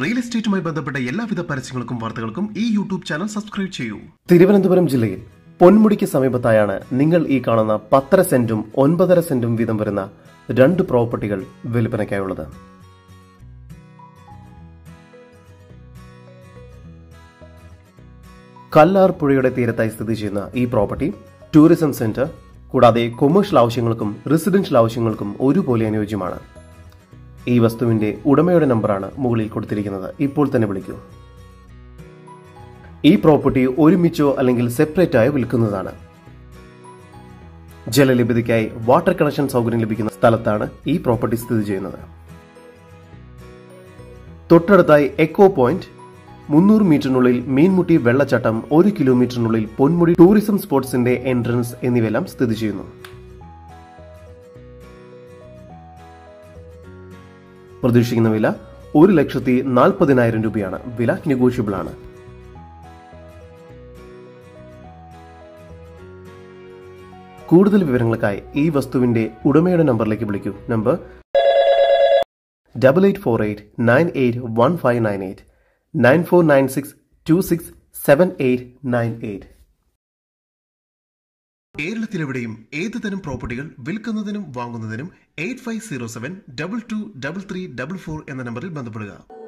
real എസ്റ്റേറ്റുമായി ബന്ധപ്പെട്ട എല്ലാവിധ പരസ്യങ്ങൾക്കും വാർത്തകൾക്കും ഈ യൂട്യൂബ് ചാനൽ സബ്സ്ക്രൈബ് ചെയ്യൂ തിരുവനന്തപുരം ജില്ലയിൽ പൊന്മുടിക്ക് സമീപത്തായാണ് നിങ്ങൾ ഈ കാണുന്ന പത്തര സെന്റും ഒൻപതര സെന്റും വീതം വരുന്ന രണ്ട് പ്രോപ്പർട്ടികൾ വിൽപ്പനയ്ക്കായുള്ളത് കല്ലാർ പുഴയുടെ തീരത്തായി സ്ഥിതി ചെയ്യുന്ന ഈ പ്രോപ്പർട്ടി ടൂറിസം സെന്റർ കൂടാതെ കൊമേഴ്ഷ്യൽ ആവശ്യങ്ങൾക്കും റെസിഡൻഷ്യൽ ആവശ്യങ്ങൾക്കും ഒരുപോലെ അനുയോജ്യമാണ് ഈ വസ്തുവിന്റെ ഉടമയുടെ നമ്പറാണ് മുകളിൽ കൊടുത്തിരിക്കുന്നത് ഇപ്പോൾ തന്നെ വിളിക്കൂ ഈ പ്രോപ്പർട്ടി ഒരുമിച്ചോ അല്ലെങ്കിൽ സെപ്പറേറ്റ് ആയോ വിൽക്കുന്നതാണ് ജലലഭ്യതയ്ക്കായി വാട്ടർ കണക്ഷൻ സൗകര്യം ലഭിക്കുന്ന സ്ഥലത്താണ് ഈ പ്രോപ്പർട്ടി സ്ഥിതി ചെയ്യുന്നത് തൊട്ടടുത്തായി എക്കോ പോയിന്റ് മുന്നൂറ് മീറ്ററിനുള്ളിൽ മീൻമുട്ടി വെള്ളച്ചാട്ടം ഒരു കിലോമീറ്ററിനുള്ളിൽ പൊന്മുടി ടൂറിസം സ്പോട്സിന്റെ എൻട്രൻസ് എന്നിവയെല്ലാം സ്ഥിതി ചെയ്യുന്നു പ്രതീക്ഷിക്കുന്ന വില ഒരു ലക്ഷത്തി നാൽപ്പതിനായിരം രൂപയാണ് വില നെഗോഷ്യബിൾ ആണ് കൂടുതൽ വിവരങ്ങൾക്കായി ഈ വസ്തുവിന്റെ ഉടമയുടെ നമ്പറിലേക്ക് വിളിക്കൂ number double eight four eight nine eight one five nine eight nine four nine six two six seven eight nine eight കേരളത്തിലെവിടെയും ഏത് തരം പ്രോപ്പർട്ടികൾ വിൽക്കുന്നതിനും വാങ്ങുന്നതിനും eight five zero seven double two double three double four എന്ന നമ്പറിൽ ബന്ധപ്പെടുക